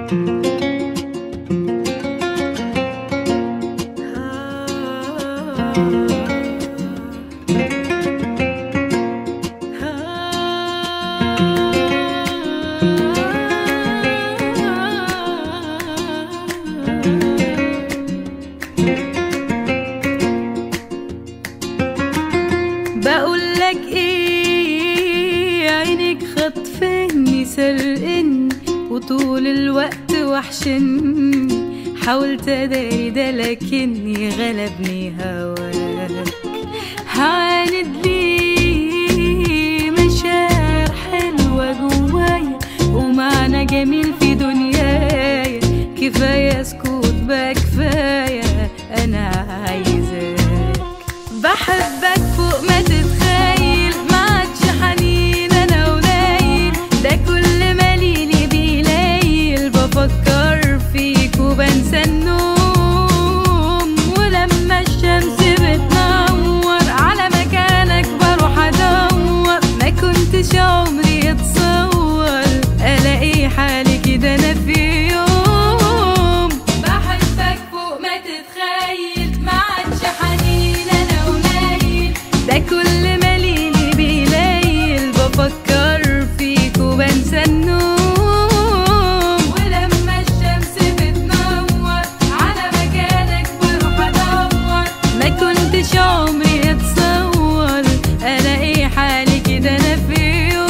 بقولك ايه عينك خطفني سرقني وطول الوقت وحشني حاولت اداري ده لكني غلبني هواك هعاند ليه مشاعر حلوة جوايا ومعنى جميل في دنياي كفاية سكوت بقى كفاية أنا عايزاك بحبك فوق ما تتخيل ما عادش حنين انا قليل ده كل ما ليلي بيليل بفكر فيك وبنسى النوم ولما الشمس بتنور على مكانك بروح ادور ما كنتش عمري اتصور الاقي حالي كده انا في يوم بحبك فوق ما تتخيل ما عادش حنين انا قليل ده كل ما ليلي بيليل بفكر فيك وبنسى النوم ولما الشمس بتنور على مكانك بروح ادور ما كنتش عمري اتصور الاقي حالي كده انا في يوم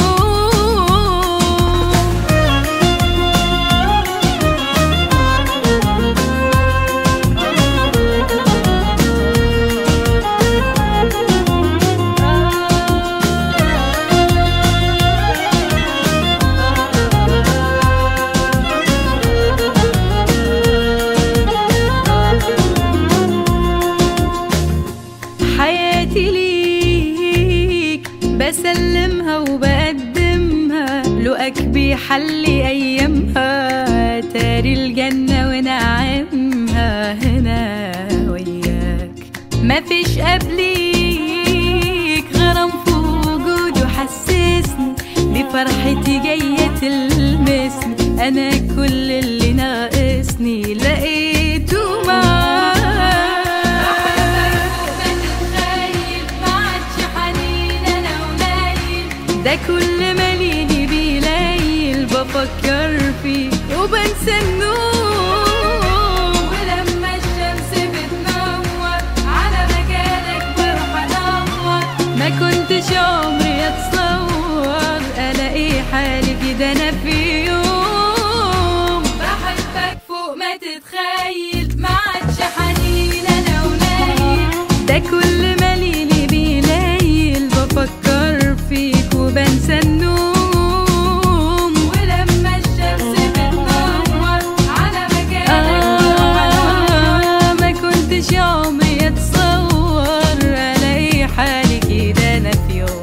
حياتي ليك بسلمها وبقدمها لقاك بيحلي ايامها تاري الجنة ونعمها هنا وياك مفيش قبليك غرام في وجوده حسسني بفرحتي جاية تلمسني انا كل اللي ناقصني لقيته معاك ده كل ما ليلي بيليل بفكر فيه وبنسى النوم ولما الشمس بتنور على مكانك بروح ادور ما كنتش عمري اتصور الاقي حالي كده انا في يوم بحبك فوق ما تتخيل ما عادش حنين انا قليل ده كل ما ليلي بيليل بفكر فيك وبنسى النوم ولما الشمس بتنور على مكانك بروح ادور ما كنتش عمري اتصور الاقي حالي كده انا في يوم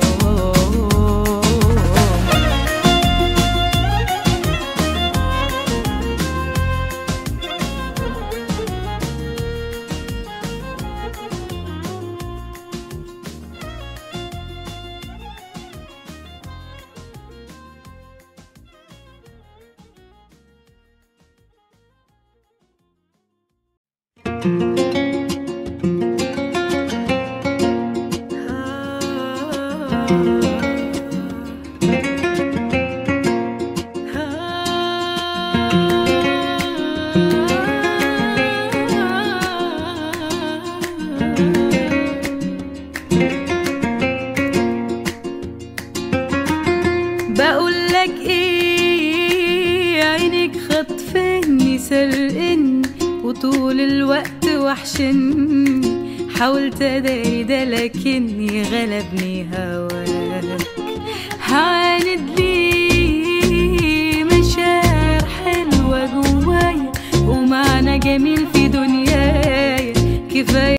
بقولك ايه عينك خطفني سرقني وطول الوقت وحشني حاولت اداري ده لكني غلبني هواك هعاند ليه مشاعر حلوة جوايا ومعنى جميل في دنياي كفاية